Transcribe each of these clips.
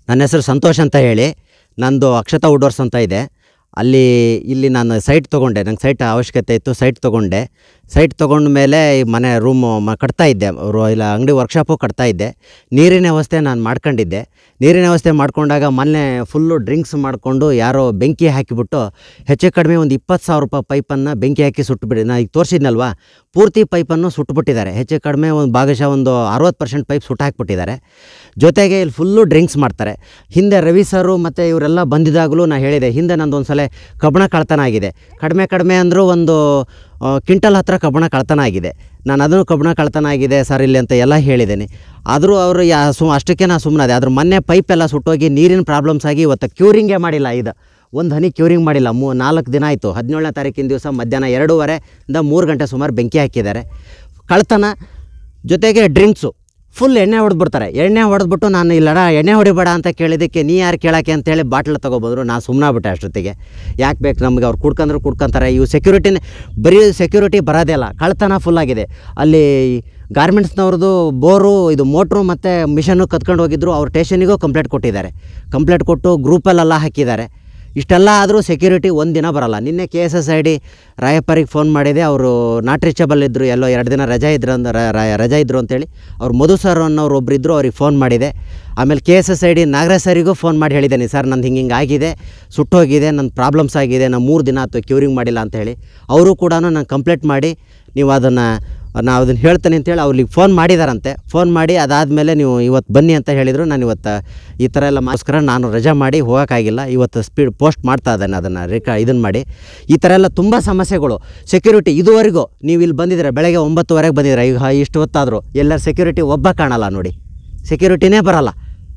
ನನ್ನ ಹೆಸರು ಸಂತೋಷ್ ಅಂತ ಹೇಳಿ ನಂದು ಅಕ್ಷತಾ ವುಡ್ವರ್ಸ್ ಅಂತ ಇದೆ ಅಲ್ಲಿ ಇಲ್ಲಿ ನಾನು ಸೈಟ್ ತೊಗೊಂಡೆ ನಂಗೆ ಸೈಟ್ ಅವಶ್ಯಕತೆ ಇತ್ತು ಸೈಟ್ ತೊಗೊಂಡೆ ಸೈಟ್ ತೊಗೊಂಡ ಮೇಲೆ ಈ ಮನೆ ರೂಮು ಮ ಕಟ್ತಾ ಇದ್ದೆ ರು- ಇಲ್ಲ ಅಂಗಡಿ ವರ್ಕ್ಶಾಪು ಕಟ್ತಾ ಇದ್ದೆ ನೀರಿನ ವ್ಯವಸ್ಥೆ ನಾನು ಮಾಡ್ಕೊಂಡಿದ್ದೆ ನೀರಿನ ವ್ಯವಸ್ಥೆ ಮಾಡ್ಕೊಂಡಾಗ ಮೊನ್ನೆ ಫುಲ್ಲು ಡ್ರಿಂಕ್ಸ್ ಮಾಡಿಕೊಂಡು ಯಾರೋ ಬೆಂಕಿ ಹಾಕಿಬಿಟ್ಟು ಹೆಚ್ಚು ಕಡಿಮೆ ಒಂದು ಇಪ್ಪತ್ತು ಸಾವಿರ ರೂಪಾಯಿ ಪೈಪನ್ನು ಬೆಂಕಿ ಹಾಕಿ ಸುಟ್ಟುಬಿಡಿ ನಾನು ಈಗ ತೋರಿಸಿದ್ನಲ್ವಾ ಪೂರ್ತಿ ಪೈಪನ್ನು ಸುಟ್ಟುಬಿಟ್ಟಿದ್ದಾರೆ ಹೆಚ್ಚು ಕಡಿಮೆ ಒಂದು ಭಾಗಶಃ ಒಂದು ಅರವತ್ತು ಪರ್ಸೆಂಟ್ ಪೈಪ್ ಸುಟ್ಟು ಹಾಕ್ಬಿಟ್ಟಿದ್ದಾರೆ ಜೊತೆಗೆ ಇಲ್ಲಿ ಫುಲ್ಲು ಡ್ರಿಂಕ್ಸ್ ಮಾಡ್ತಾರೆ ಹಿಂದೆ ರವಿ ಸರು ಮತ್ತು ಇವರೆಲ್ಲ ಬಂದಿದ್ದಾಗಲೂ ನಾನು ಹೇಳಿದೆ ಹಿಂದೆ ನಂದು ಒಂದು ಸಲ ಕಬ್ಬಣ ಕಳ್ತನ ಆಗಿದೆ ಕಡಿಮೆ ಕಡಿಮೆ ಅಂದರೂ ಒಂದು ಆ, ಕ್ವಿಂಟಲ್ ಹತ್ರ ಕಬ್ಬಣ ಕಳ್ತನ ಆಗಿದೆ ನಾನು ಅದನ್ನು ಕಬ್ಬಣ ಕಳ್ತನ ಆಗಿದೆ ಸರ್ ಇಲ್ಲಿ ಅಂತ ಎಲ್ಲ ಹೇಳಿದ್ದೇನೆ ಆದರೂ ಅವರು ಯಾ ಸು ಅಷ್ಟಕ್ಕೆ ನಾನು ಸುಮ್ಮನಾದೆ ಅದ್ರ ಮೊನ್ನೆ ಪೈಪ್ ಎಲ್ಲ ಸುಟ್ಟೋಗಿ ನೀರಿನ ಪ್ರಾಬ್ಲಮ್ಸ್ ಆಗಿ ಇವತ್ತು ಕ್ಯೂರಿಂಗೇ ಮಾಡಿಲ್ಲ ಇದು ಒಂದು ಹನಿ ಕ್ಯೂರಿಂಗ್ ಮಾಡಿಲ್ಲ ಮೂ ನಾಲ್ಕು ದಿನ ಆಯಿತು ಹದಿನೇಳನೇ ತಾರೀಕಿನ ದಿವಸ ಮಧ್ಯಾಹ್ನ ಎರಡೂವರೆಯಿಂದ ಮೂರು ಗಂಟೆ ಸುಮಾರು ಬೆಂಕಿ ಹಾಕಿದ್ದಾರೆ ಕಳ್ತನ ಜೊತೆಗೆ ಡ್ರಿಂಕ್ಸು ಫುಲ್ ಎಣ್ಣೆ ಹೊಡೆದ್ಬಿಡ್ತಾರೆ ಎಣ್ಣೆ ಹೊಡೆದ್ಬಿಟ್ಟು ನಾನು ಇಲ್ಲಡ ಎಣ್ಣೆ ಹೊಡಿಬೇಡ ಅಂತ ಕೇಳಿದ್ದಕ್ಕೆ ನೀ ಯಾರು ಕೇಳೋಕ್ಕೆ ಅಂತೇಳಿ ಬಾಟ್ಲ್ ತೊಗೊಬಂದರು ನಾನು ಸುಮ್ಮನಾಗ್ಬಿಟ್ಟೆ ಅಷ್ಟೊತ್ತಿಗೆ ಯಾಕೆ ಬೇಕು ನಮಗೆ ಅವ್ರು ಕುಡ್ಕಂದ್ರೆ ಕುಡ್ಕೊಂತಾರೆ ಇವು ಸೆಕ್ಯೂರಿಟಿನೇ ಬರೀ ಸೆಕ್ಯೂರಿಟಿ ಬರೋದೇ ಇಲ್ಲ ಕಳ್ತನ ಫುಲ್ ಆಗಿದೆ ಅಲ್ಲಿ ಗಾರ್ಮೆಂಟ್ಸ್ನವ್ರದ್ದು ಬೋರು ಇದು ಮೋಟ್ರು ಮತ್ತು ಮಿಷನ್ನು ಕತ್ಕೊಂಡು ಹೋಗಿದ್ರು ಅವ್ರ ಸ್ಟೇಷನಿಗೂ ಕಂಪ್ಲೇಂಟ್ ಕೊಟ್ಟಿದ್ದಾರೆ ಕಂಪ್ಲೇಂಟ್ ಕೊಟ್ಟು ಗ್ರೂಪಲ್ಲೆಲ್ಲ ಹಾಕಿದ್ದಾರೆ ಇಷ್ಟೆಲ್ಲ ಆದರೂ ಸೆಕ್ಯೂರಿಟಿ ಒಂದು ದಿನ ಬರಲ್ಲ ನಿನ್ನೆ K S S I D ರಾಯಪ್ಪರಿಗೆ ಫೋನ್ ಮಾಡಿದೆ ಅವರು ನಾಟ್ ರೀಚಬಲ್ ಇದ್ದರು ಎಲ್ಲೋ ಎರಡು ದಿನ ರಜಾ ಇದ್ರು ಅಂದ ರ- ರ- ರಜಾ ಇದ್ದರು ಅಂತೇಳಿ ಅವ್ರು ಮಧು ಸರ್ ಅನ್ನೋರು ಒಬ್ರು ಇದ್ದರು ಅವ್ರಿಗೆ ಫೋನ್ ಮಾಡಿದೆ ಆಮೇಲೆ K S S I D Nagaraj ಸರಿಗೂ ಫೋನ್ ಮಾಡಿ ಹೇಳಿದ್ದೇನೆ ಸರ್ ನಂದು ಹಿಂಗೆ ಹಿಂಗೆ ಆಗಿದೆ ಸುಟ್ಟೋಗಿದೆ ನನ್ನ ಪ್ರಾಬ್ಲಮ್ಸ್ ಆಗಿದೆ ನಾನು ಮೂರು ದಿನ ಆಯ್ತು ಕ್ಯೂರಿಂಗ್ ಮಾಡಿಲ್ಲ ಅಂತ ಹೇಳಿ ಅವರು ಕೂಡ ನಾನು ಕಂಪ್ಲೇಂಟ್ ಮಾಡಿ ನೀವು ಅದನ್ನು ನಾವು ಅದನ್ನು ಹೇಳ್ತೇನೆ ಅಂತೇಳಿ ಅವ್ರಿಗೆ ಫೋನ್ ಮಾಡಿದಾರಂತೆ ಫೋನ್ ಮಾಡಿ ಅದಾದಮೇಲೆ ನೀವು ಇವತ್ತು ಬನ್ನಿ ಅಂತ ಹೇಳಿದರು ನಾನು ಇವತ್ತು ಈ ಥರ ಎಲ್ಲ ಮಾಸ್ಕರ ನಾನು ರಜಾ ಮಾಡಿ ಹೋಗೋಕ್ಕಾಗಿಲ್ಲ ಇವತ್ತು ಸ್ಪೀಡ್ ಪೋಸ್ಟ್ ಮಾಡ್ತಾ ಇದ್ದಾನೆ ಅದನ್ನು ರೇಖಾ ಇದನ್ನು ಮಾಡಿ ಈ ಥರ ಎಲ್ಲ ತುಂಬ ಸಮಸ್ಯೆಗಳು ಸೆಕ್ಯೂರಿಟಿ ಇದುವರೆಗೂ ನೀವು ಇಲ್ಲಿ ಬಂದಿದ್ದೀರ ಬೆಳಗ್ಗೆ ಒಂಬತ್ತುವರೆಗೆ ಬಂದಿದ್ದೀರ ಈಗ ಇಷ್ಟು ಹೊತ್ತಾದರೂ ಎಲ್ಲರ ಸೆಕ್ಯೂರಿಟಿ ಒಬ್ಬ ಕಾಣಲ್ಲ ನೋಡಿ ಸೆಕ್ಯೂರಿಟಿನೇ ಬರಲ್ಲ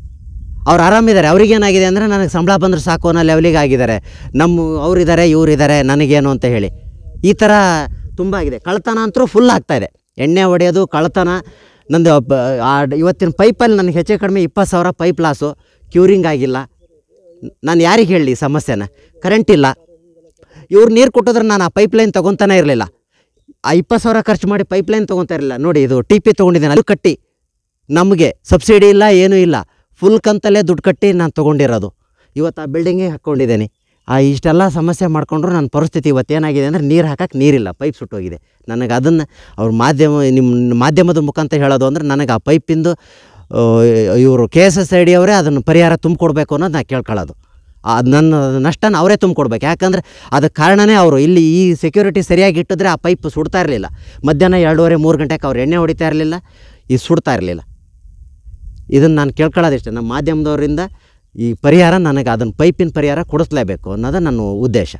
ಅವ್ರು ಆರಾಮಿದ್ದಾರೆ ಅವ್ರಿಗೇನಾಗಿದೆ ಅಂದರೆ ನನಗೆ ಸಂಬಳ ಬಂದರೆ ಸಾಕು ಅನ್ನೋ ಲೆವೆಲಿಗೆ ಆಗಿದ್ದಾರೆ ನಮ್ಮ ಅವರಿದ್ದಾರೆ ಇವರಿದ್ದಾರೆ ನನಗೇನು ಅಂತ ಹೇಳಿ ಈ ಥರ ತುಂಬ ಆಗಿದೆ ಕಳ್ತನ ಅಂತೂ ಫುಲ್ ಆಗ್ತಾಯಿದೆ ಎಣ್ಣೆ ಹೊಡೆಯೋದು ಕಳ್ತನ ನಂದು ಬ- ಆ ಡ- ಇವತ್ತಿನ ಪೈಪಲ್ಲಿ ನನಗೆ ಹೆಚ್ಚು ಕಡಿಮೆ ಇಪ್ಪತ್ತು ಸಾವಿರ ಪೈಪ್ ಲಾಸು ಕ್ಯೂರಿಂಗ್ ಆಗಿಲ್ಲ ನಾನು ಯಾರಿಗೆ ಹೇಳಲಿ ಈ ಸಮಸ್ಯೆನ ಕರೆಂಟ್ ಇಲ್ಲ ಇವ್ರು ನೀರು ಕೊಟ್ಟಿದ್ರೆ ನಾನು ಆ ಪೈಪ್ಲೈನ್ ತೊಗೊತಾನೆ ಇರಲಿಲ್ಲ ಆ ಇಪ್ಪತ್ತು ಸಾವಿರ ಖರ್ಚು ಮಾಡಿ ಪೈಪ್ಲೈನ್ ತೊಗೊತಾ ಇರಲಿಲ್ಲ ನೋಡಿ ಇದು ಟಿ ಪಿ ತೊಗೊಂಡಿದ್ದೇನೆ ಅದು ಕಟ್ಟಿ ನಮಗೆ ಸಬ್ಸಿಡಿ ಇಲ್ಲ ಏನೂ ಇಲ್ಲ ಫುಲ್ ಕಂತಲ್ಲೇ ದುಡ್ಡು ಕಟ್ಟಿ ನಾನು ತೊಗೊಂಡಿರೋದು ಇವತ್ತು ಆ ಬಿಲ್ಡಿಂಗೇ ಹಾಕ್ಕೊಂಡಿದ್ದೇನೆ ಆ ಇಷ್ಟೆಲ್ಲ ಸಮಸ್ಯೆ ಮಾಡಿಕೊಂಡ್ರು ನನ್ನ ಪರಿಸ್ಥಿತಿ ಇವತ್ತು ಏನಾಗಿದೆ ಅಂದರೆ ನೀರು ಹಾಕಕ್ಕೆ ನೀರಿಲ್ಲ ಪೈಪ್ ಸುಟ್ಟೋಗಿದೆ ನನಗೆ ಅದನ್ನು ಅವ್ರ ಮಾಧ್ಯಮ ನಿಮ್ಮ ಮಾಧ್ಯಮದ ಮುಖಾಂತರ ಹೇಳೋದು ಅಂದರೆ ನನಗೆ ಆ ಪೈಪಿಂದು ಇವರು K S S I D ಅವರೇ ಅದನ್ನು ಪರಿಹಾರ ತುಂಬಿಕೊಡ್ಬೇಕು ಅನ್ನೋದು ನಾನು ಕೇಳ್ಕೊಳ್ಳೋದು ಅದು ನನ್ನ ನಷ್ಟನ ಅವರೇ ತುಂಬಿಕೊಡ್ಬೇಕು ಯಾಕಂದರೆ ಅದಕ್ಕೆ ಕಾರಣನೇ ಅವರು ಇಲ್ಲಿ ಈ ಸೆಕ್ಯೂರಿಟಿ ಸರಿಯಾಗಿ ಇಟ್ಟಿದ್ರೆ ಆ ಪೈಪ್ ಸುಡ್ತಾ ಇರಲಿಲ್ಲ ಮಧ್ಯಾಹ್ನ ಎರಡೂವರೆ ಮೂರು ಗಂಟೆಗೆ ಅವ್ರು ಎಣ್ಣೆ ಹೊಡಿತಾ ಇರಲಿಲ್ಲ ಇದು ಸುಡ್ತಾ ಇರಲಿಲ್ಲ ಇದನ್ನು ನಾನು ಕೇಳ್ಕೊಳ್ಳೋದಿಷ್ಟೇ ನಮ್ಮ ಮಾಧ್ಯಮದವರಿಂದ ಈ ಪರಿಹಾರ ನನಗೆ ಅದನ್ನು ಪೈಪಿನ ಪರಿಹಾರ ಕೊಡಿಸ್ಲೇಬೇಕು ಅನ್ನೋದು ನನ್ನ ಉದ್ದೇಶ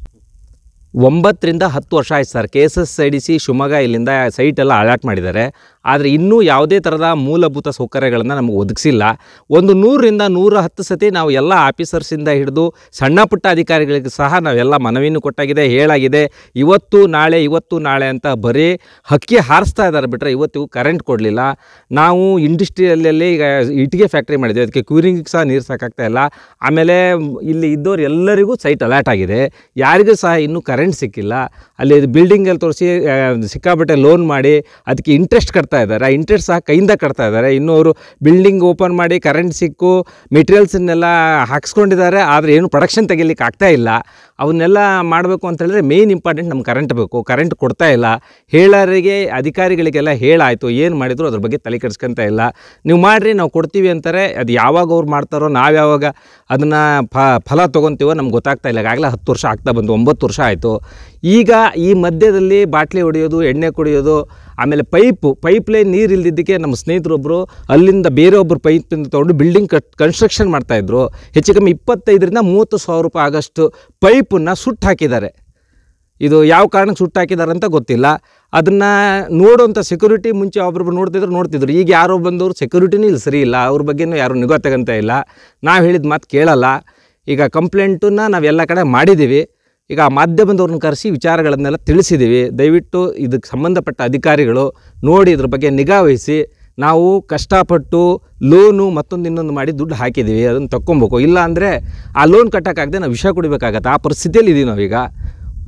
ಒಂಬತ್ತರಿಂದ ಹತ್ತು ವರ್ಷ ಆಯ್ತು sir K S S I D C Shivamogga ಇಲ್ಲಿಂದ ಸೈಟ್ ಎಲ್ಲ ಅಲಾಟ್ ಮಾಡಿದ್ದಾರೆ ಆದರೆ ಇನ್ನೂ ಯಾವುದೇ ಥರದ ಮೂಲಭೂತ ಸೌಕರ್ಯಗಳನ್ನು ನಮಗೆ ಒದಗಿಸಿಲ್ಲ ಒಂದು ನೂರರಿಂದ ನೂರ ಹತ್ತು ಸತಿ ನಾವು ಎಲ್ಲ ಆಫೀಸರ್ಸಿಂದ ಹಿಡಿದು ಸಣ್ಣ ಪುಟ್ಟ ಅಧಿಕಾರಿಗಳಿಗೆ ಸಹ ನಾವೆಲ್ಲ ಮನವಿನೂ ಕೊಟ್ಟಾಗಿದೆ ಹೇಳಾಗಿದೆ ಇವತ್ತು ನಾಳೆ ಇವತ್ತು ನಾಳೆ ಅಂತ ಬರೀ ಹಕ್ಕಿ ಹಾರಿಸ್ತಾ ಇದ್ದಾರೆ ಬಿಟ್ಟರೆ ಇವತ್ತಿಗೂ ಕರೆಂಟ್ ಕೊಡಲಿಲ್ಲ ನಾವು ಇಂಡಸ್ಟ್ರಿಯಲ್ಲೇ ಈಗ ಇಟ್ಟಿಗೆ ಫ್ಯಾಕ್ಟ್ರಿ ಮಾಡಿದ್ವಿ ಅದಕ್ಕೆ ಕ್ಯೂರಿಂಗಿಗೆ ಸಹ ನೀರು ಸಾಕಾಗ್ತಾ ಇಲ್ಲ ಆಮೇಲೆ ಇಲ್ಲಿ ಇದ್ದವ್ರು ಎಲ್ಲರಿಗೂ ಸೈಟ್ ಅಲಾಟ್ ಆಗಿದೆ ಯಾರಿಗೂ ಸಹ ಇನ್ನೂ ಕರೆಂಟ್ ಸಿಕ್ಕಿಲ್ಲ ಅಲ್ಲಿ ಬಿಲ್ಡಿಂಗಲ್ಲಿ ತೋರಿಸಿ ಸಿಕ್ಕಾಪಟ್ಟೆ ಲೋನ್ ಮಾಡಿ ಅದಕ್ಕೆ ಇಂಟ್ರೆಸ್ಟ್ ಕಟ್ತಾ ಇದ್ದಾರೆ ಆ ಇಂಟ್ರೆಸ್ಟ್ ಸಹ ಕೈಯಿಂದ ಕಟ್ತಾ ಇದ್ದಾರೆ ಇನ್ನೂ ಅವರು ಬಿಲ್ಡಿಂಗ್ ಓಪನ್ ಮಾಡಿ ಕರೆಂಟ್ ಸಿಕ್ಕು ಮೆಟೀರಿಯಲ್ಸನ್ನೆಲ್ಲ ಹಾಕ್ಸ್ಕೊಂಡಿದ್ದಾರೆ ಆದರೆ ಏನು ಪ್ರೊಡಕ್ಷನ್ ತೆಗಿಲಿಕ್ಕೆ ಆಗ್ತಾ ಇಲ್ಲ ಅವನ್ನೆಲ್ಲ ಮಾಡಬೇಕು ಅಂತ ಹೇಳಿದ್ರೆ ಮೇಯ್ನ್ ಇಂಪಾರ್ಟೆಂಟ್ ನಮ್ಗೆ ಕರೆಂಟ್ ಬೇಕು ಕರೆಂಟ್ ಕೊಡ್ತಾ ಇಲ್ಲ ಹೇಳೋರಿಗೆ ಅಧಿಕಾರಿಗಳಿಗೆಲ್ಲ ಹೇಳಾಯಿತು ಏನು ಮಾಡಿದ್ರು ಅದ್ರ ಬಗ್ಗೆ ತಲೆ ಕೆಡಿಸ್ಕೊಂತ ಇಲ್ಲ ನೀವು ಮಾಡಿರಿ ನಾವು ಕೊಡ್ತೀವಿ ಅಂತಾರೆ ಅದು ಯಾವಾಗ ಅವ್ರು ಮಾಡ್ತಾರೋ ನಾವು ಯಾವಾಗ ಅದನ್ನು ಫ ಫಲ ತೊಗೊತೀವೋ ನಮ್ಗೆ ಗೊತ್ತಾಗ್ತಾ ಇಲ್ಲ ಈಗಾಗಲೇ ಹತ್ತು ವರ್ಷ ಆಗ್ತಾ ಬಂತು ಒಂಬತ್ತು ವರ್ಷ ಆಯಿತು ಈಗ ಈ ಮಧ್ಯದಲ್ಲಿ ಬಾಟ್ಲಿ ಹೊಡೆಯೋದು ಎಣ್ಣೆ ಕುಡಿಯೋದು ಆಮೇಲೆ ಪೈಪು ಪೈಪ್ ಲೈನ್ ನೀರು ಇಲ್ದಿದ್ದಕ್ಕೆ ನಮ್ಮ ಸ್ನೇಹಿತರೊಬ್ಬರು ಅಲ್ಲಿಂದ ಬೇರೆ ಒಬ್ಬರು ಪೈಪಿಂದ ತೊಗೊಂಡು ಬಿಲ್ಡಿಂಗ್ ಕಟ್ ಕನ್ಸ್ಟ್ರಕ್ಷನ್ ಮಾಡ್ತಾಯಿದ್ರು ಹೆಚ್ಚು ಕಮ್ಮಿ ಇಪ್ಪತ್ತೈದರಿಂದ ಮೂವತ್ತು ಸಾವಿರ ರೂಪಾಯಿ ಆಗಷ್ಟು ಪೈಪನ್ನು ಸುಟ್ಟು ಹಾಕಿದ್ದಾರೆ ಇದು ಯಾವ ಕಾರಣಕ್ಕೆ ಸುಟ್ಟು ಹಾಕಿದ್ದಾರೆ ಅಂತ ಗೊತ್ತಿಲ್ಲ ಅದನ್ನು ನೋಡುವಂಥ ಸೆಕ್ಯೂರಿಟಿ ಮುಂಚೆ ಒಬ್ಬೊಬ್ರು ನೋಡ್ತಿದ್ರು ನೋಡ್ತಿದ್ರು ಈಗ ಯಾರೋ ಬಂದವರು ಸೆಕ್ಯೂರಿಟಿನೂ ಇಲ್ಲಿ ಸರಿ ಇಲ್ಲ ಅವ್ರ ಬಗ್ಗೆನೂ ಯಾರು ನಿಗಾ ತಗೊಂತ ಇಲ್ಲ ನಾವು ಹೇಳಿದ ಮಾತು ಕೇಳಲ್ಲ ಈಗ ಕಂಪ್ಲೇಂಟನ್ನು ನಾವೆಲ್ಲ ಕಡೆ ಮಾಡಿದ್ದೀವಿ ಈಗ ಆ ಮಾಧ್ಯಮದವ್ರನ್ನ ಕರೆಸಿ ವಿಚಾರಗಳನ್ನೆಲ್ಲ ತಿಳಿಸಿದ್ದೀವಿ ದಯವಿಟ್ಟು ಇದಕ್ಕೆ ಸಂಬಂಧಪಟ್ಟ ಅಧಿಕಾರಿಗಳು ನೋಡಿ ಇದ್ರ ಬಗ್ಗೆ ನಿಗಾ ವಹಿಸಿ ನಾವು ಕಷ್ಟಪಟ್ಟು ಲೋನು ಮತ್ತೊಂದು ಇನ್ನೊಂದು ಮಾಡಿ ದುಡ್ಡು ಹಾಕಿದ್ದೀವಿ ಅದನ್ನು ತಕ್ಕೊಬೇಕು ಇಲ್ಲ ಅಂದರೆ ಆ ಲೋನ್ ಕಟ್ಟೋಕ್ಕಾಗದೆ ನಾವು ವಿಷ ಕುಡಿಬೇಕಾಗತ್ತೆ ಆ ಪರಿಸ್ಥಿತಿಯಲ್ಲಿ ಇದ್ದೀವಿ ನಾವೀಗ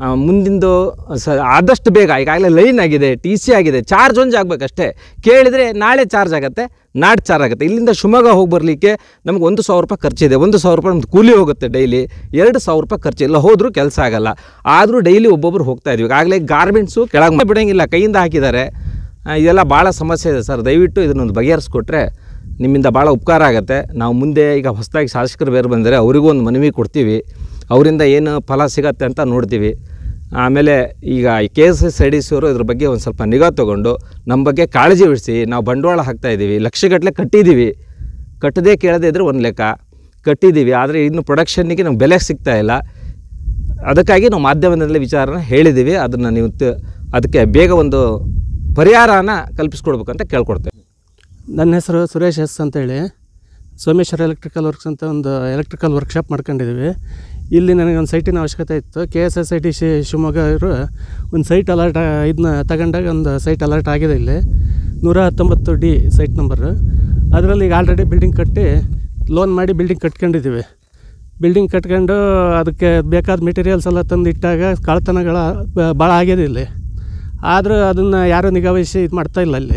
ಆ, ಮುಂದಿಂದು ಸ ಆದಷ್ಟು ಬೇಗ ಈಗಾಗಲೇ ಲೈನ್ ಆಗಿದೆ ಟಿ ಸಿ ಆಗಿದೆ ಚಾರ್ಜ್ ಒಂದು ಆಗಬೇಕಷ್ಟೇ ಕೇಳಿದರೆ ನಾಳೆ ಚಾರ್ಜ್ ಆಗುತ್ತೆ ನಾಡ್ ಚಾರ್ಜ್ ಆಗುತ್ತೆ ಇಲ್ಲಿಂದ ಶಿವಮೊಗ್ಗ ಹೋಗಿ ಬರಲಿಕ್ಕೆ ನಮ್ಗೆ ಒಂದು ಸಾವಿರ ರೂಪಾಯಿ ಖರ್ಚಿದೆ ಒಂದು ಸಾವಿರ ರೂಪಾಯಿ ನಮ್ದು ಕೂಲಿ ಹೋಗುತ್ತೆ ಡೈಲಿ ಎರಡು ಸಾವಿರ ರೂಪಾಯಿ ಖರ್ಚು ಇಲ್ಲ ಹೋದರೂ ಕೆಲಸ ಆಗಲ್ಲ ಆದರೂ ಡೈಲಿ ಒಬ್ಬೊಬ್ರು ಹೋಗ್ತಾ ಇದೀವಿ ಈಗಾಗಲೇ ಗಾರ್ಮೆಂಟ್ಸು ಕೆಳಗೆ ಬಿಡೋಂಗಿಲ್ಲ ಕೈಯಿಂದ ಹಾಕಿದ್ದಾರೆ ಆ, ಇದೆಲ್ಲ ಭಾಳ ಸಮಸ್ಯೆ ಇದೆ ಸರ್ ದಯವಿಟ್ಟು ಇದನ್ನೊಂದು ಬಗೆಹರಿಸ್ಕೊಟ್ರೆ ನಿಮ್ಮಿಂದ ಭಾಳ ಉಪಕಾರ ಆಗುತ್ತೆ ನಾವು ಮುಂದೆ ಈಗ ಹೊಸದಾಗಿ ಶಾಸಕರು ಬೇರೆ ಬಂದರೆ ಅವರಿಗೂ ಒಂದು ಮನವಿ ಕೊಡ್ತೀವಿ ಅವರಿಂದ ಏನು ಫಲ ಸಿಗತ್ತೆ ಅಂತ ನೋಡ್ತೀವಿ ಆಮೇಲೆ ಈಗ K S S I D C ಅವರು ಇದ್ರ ಬಗ್ಗೆ ಒಂದು ಸ್ವಲ್ಪ ನಿಗಾ ತೊಗೊಂಡು ನಮ್ಮ ಬಗ್ಗೆ ಕಾಳಜಿ ವಹಿಸಿ ನಾವು ಬಂಡವಾಳ ಹಾಕ್ತಾ ಇದ್ದೀವಿ ಲಕ್ಷಗಟ್ಟಲೆ ಕಟ್ಟಿದ್ದೀವಿ ಕಟ್ಟದೇ ಕೇಳದೇ ಇದ್ರೆ ಒಂದು ಲೆಕ್ಕ ಕಟ್ಟಿದ್ದೀವಿ ಆದರೆ ಇನ್ನು ಪ್ರೊಡಕ್ಷನ್ನಿಗೆ ನಮ್ಗೆ ಬೆಲೆ ಸಿಗ್ತಾ ಇಲ್ಲ ಅದಕ್ಕಾಗಿ ನಾವು ಮಾಧ್ಯಮದಲ್ಲಿ ವಿಚಾರನ ಹೇಳಿದ್ದೀವಿ ಅದನ್ನು ನೀವು ತ- ಅದಕ್ಕೆ ಬೇಗ ಒಂದು ಪರಿಹಾರನ ಕಲ್ಪಿಸ್ಕೊಡ್ಬೇಕಂತ ಕೇಳ್ಕೊಡ್ತೇವೆ ನನ್ನ ಹೆಸರು ಸುರೇಶ್ ಎಸ್ ಅಂತೇಳಿ ಸೋಮೇಶ್ವರ ಎಲೆಕ್ಟ್ರಿಕಲ್ ವರ್ಕ್ಸ್ ಅಂತ ಒಂದು ಎಲೆಕ್ಟ್ರಿಕಲ್ ವರ್ಕ್ಶಾಪ್ ಮಾಡ್ಕೊಂಡಿದ್ದೀವಿ ಇಲ್ಲಿ ನನಗೆ ಒಂದು ಸೈಟಿನ ಅವಶ್ಯಕತೆ ಇತ್ತು K S S I T ಶಿ ಶಿವಮೊಗ್ಗ ಇವರು ಒಂದು ಸೈಟ್ ಅಲರ್ಟ್ ಇದನ್ನ ತಗೊಂಡಾಗ ಒಂದು ಸೈಟ್ ಅಲರ್ಟ್ ಆಗಿದೆ ಇಲ್ಲಿ ನೂರ ಹತ್ತೊಂಬತ್ತು ಡಿ ಸೈಟ್ ನಂಬರು ಅದರಲ್ಲಿ ಈಗ ಆಲ್ರೆಡಿ ಬಿಲ್ಡಿಂಗ್ ಕಟ್ಟಿ ಲೋನ್ ಮಾಡಿ ಬಿಲ್ಡಿಂಗ್ ಕಟ್ಕೊಂಡಿದ್ದೀವಿ ಬಿಲ್ಡಿಂಗ್ ಕಟ್ಕೊಂಡು ಅದಕ್ಕೆ ಬೇಕಾದ ಮೆಟೀರಿಯಲ್ಸ್ ಎಲ್ಲ ತಂದು ಇಟ್ಟಾಗ ಕಳ್ತನಗಳ ಬ- ಭಾಳ ಆಗಿದೆ ಇಲ್ಲಿ ಆದರೂ ಅದನ್ನು ಯಾರೂ ನಿಗಾವಹಿಸಿ ಇದು ಮಾಡ್ತಾ ಇಲ್ಲ ಅಲ್ಲಿ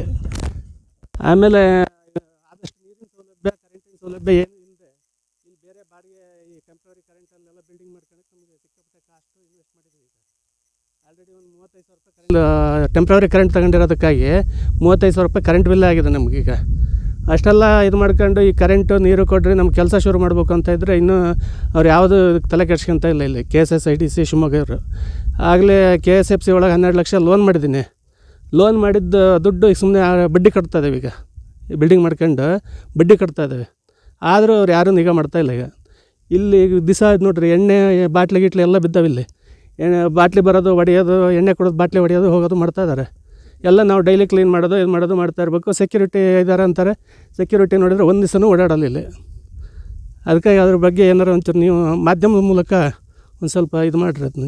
ಆಮೇಲೆ ಆದಷ್ಟು ನೀರಿನ ಸೌಲಭ್ಯ ಕರೆಂಟಿನ ಸೌಲಭ್ಯ ಏನು ಇಲ್ಲದೆ ಇಲ್ಲಿ ಬೇರೆ ಬಾಡಿಗೆ ಈ ಟೆಂಪ್ರರಿ ಕರೆಂಟಲ್ಲೆಲ್ಲ ಬಿಲ್ಡಿಂಗ್ ಮಾಡ್ಕೊಳಕ್ಕೆ ನಮಗೆ ಸಿಕ್ಕಾಪಟ್ಟೆ ಕಾಸ್ಟು ಇನ್ವೆಸ್ಟ್ ಮಾಡಿದ್ದೀವಿ ಈಗ ಆಲ್ರೆಡಿ ಒಂದು ಮೂವತ್ತೈದು ಸಾವಿರ ರೂಪಾಯಿ ಟೆಂಪ್ರರಿ ಕರೆಂಟ್ ತಗೊಂಡಿರೋದಕ್ಕಾಗಿ ಮೂವತ್ತೈದು ಸಾವಿರ ರೂಪಾಯಿ ಕರೆಂಟ್ ಬಿಲ್ ಆಗಿದೆ ನಮಗೀಗ ಅಷ್ಟೆಲ್ಲ ಇದು ಮಾಡ್ಕೊಂಡು ಈ ಕರೆಂಟು ನೀರು ಕೊಡ್ರಿ ನಮ್ಮ ಕೆಲಸ ಶುರು ಮಾಡಬೇಕು ಅಂತ ಇದ್ದರೆ ಇನ್ನೂ ಅವ್ರು ಯಾವುದು ಇದಕ್ಕೆ ತಲೆ ಕೆಡ್ಸ್ಕೊಂತ ಇಲ್ಲ ಇಲ್ಲಿ K S S I T C Shivamogga ಇವರು ಆಗಲೇ ಕೆ ಎಸ್ ಎಫ್ ಸಿ ಒಳಗೆ ಹನ್ನೆರಡು ಲಕ್ಷ ಲೋನ್ ಮಾಡಿದ್ದೀನಿ ಲೋನ್ ಮಾಡಿದ್ದು ದುಡ್ಡು ಈಗ ಸುಮ್ಮನೆ ಬಡ್ಡಿ ಕಟ್ತಾ ಇದ್ದೇವೆ ಈಗ ಈ ಬಿಲ್ಡಿಂಗ್ ಮಾಡ್ಕೊಂಡು ಬಡ್ಡಿ ಕಟ್ತಾ ಇದ್ದೇವೆ ಆದರೂ ಅವ್ರು ಯಾರೂ ನಿಗಾ ಮಾಡ್ತಾ ಇಲ್ಲ ಈಗ ಇಲ್ಲಿ ದಿವಸ ನೋಡ್ರಿ ಎಣ್ಣೆ ಬಾಟ್ಲಿ ಗಿಟ್ಲಿ ಎಲ್ಲ ಬಿದ್ದಾವೆ ಇಲ್ಲಿ ಎಣ್ಣೆ ಬಾಟ್ಲಿ ಬರೋದು ಹೊಡೆಯೋದು ಎಣ್ಣೆ ಕೊಡೋದು ಬಾಟ್ಲಿ ಹೊಡೆಯೋದು ಹೋಗೋದು ಮಾಡ್ತಾ ಇದ್ದಾರೆ ಎಲ್ಲ ನಾವು ಡೈಲಿ ಕ್ಲೀನ್ ಮಾಡೋದು ಇದು ಮಾಡೋದು ಮಾಡ್ತಾ ಇರಬೇಕು ಸೆಕ್ಯೂರಿಟಿ ಇದ್ದಾರೆ ಅಂತಾರೆ ಸೆಕ್ಯೂರಿಟಿ ನೋಡಿದರೆ ಒಂದು ದಿವಸನೂ ಓಡಾಡಲ್ಲ ಇಲ್ಲಿ ಅದಕ್ಕಾಗಿ ಅದ್ರ ಬಗ್ಗೆ ಏನಾರು ಒಂಚೂರು ನೀವು ಮಾಧ್ಯಮದ ಮೂಲಕ ಒಂದು ಸ್ವಲ್ಪ ಇದು ಮಾಡಿರಿ ಅದನ್ನ